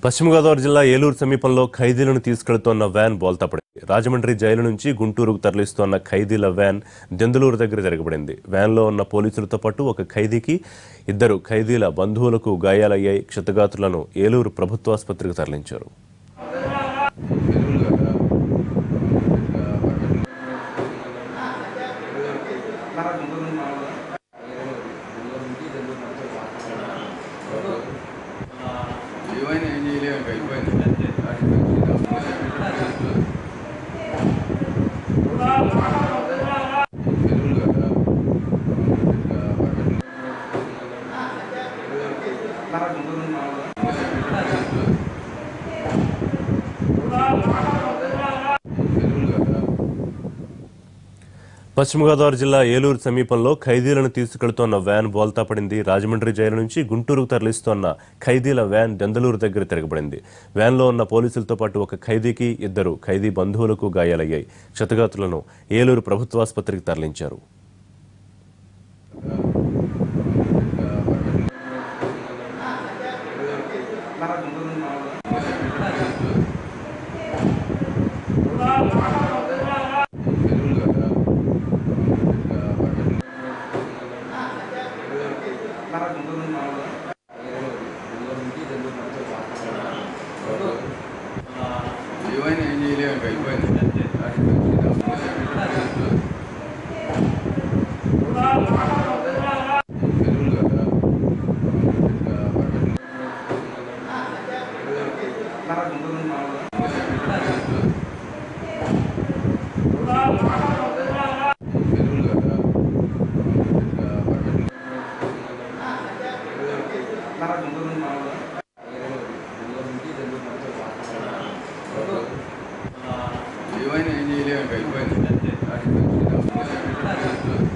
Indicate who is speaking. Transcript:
Speaker 1: పశ్చిమ గోదావరి జిల్లా ఏలూరు సమీపంలో ఖైదీలను తీసుకెళ్తోన్న వ్యాన్ బోల్తాపడింది రాజమండ్రి జైలు నుంచి గుంటూరుకు తరలిస్తోన్న ఖైదీల వ్యాన్ దెందులూరు దగ్గర తిరగబడింది వ్యాన్లో ఉన్న పోలీసులతో పాటు ఒక ఖైదీకి ఇద్దరు ఖైదీల బంధువులకు గాయాలయ్యాయి క్షతగాత్రులను ఏలూరు ప్రభుత్వాసుపత్రికి తరలించారు
Speaker 2: ఏమైనా ఏం చేయలేము ఇంకా అయిపోయింది తెలుగు కదా తెలుగు కదా
Speaker 1: పశ్చిమ గోదావరి జిల్లా ఏలూరు సమీపంలో ఖైదీలను తీసుకెళ్తోన్న వ్యాన్ బోల్తా పడింది రాజమండ్రి జైలు నుంచి గుంటూరుకు తరలిస్తోన్న ఖైదీల వ్యాన్ దెందలూరు దగ్గర తిరగబడింది వ్యాన్లో ఉన్న పోలీసులతో పాటు ఒక ఖైదీకి ఇద్దరు ఖైదీ బంధువులకు గాయాలయ్యాయి క్షతగాత్రులను ఏలూరు ప్రభుత్వాసుపత్రికి తరలించారు
Speaker 2: తెలుగు కదా ఏమైనా ఏం చేయలేము ఇంకా అయిపోయింది తెలుగు కదా తెలుగు కదా ఏమైనా ఏం చేయలేము ఇంకా అయిపోయింది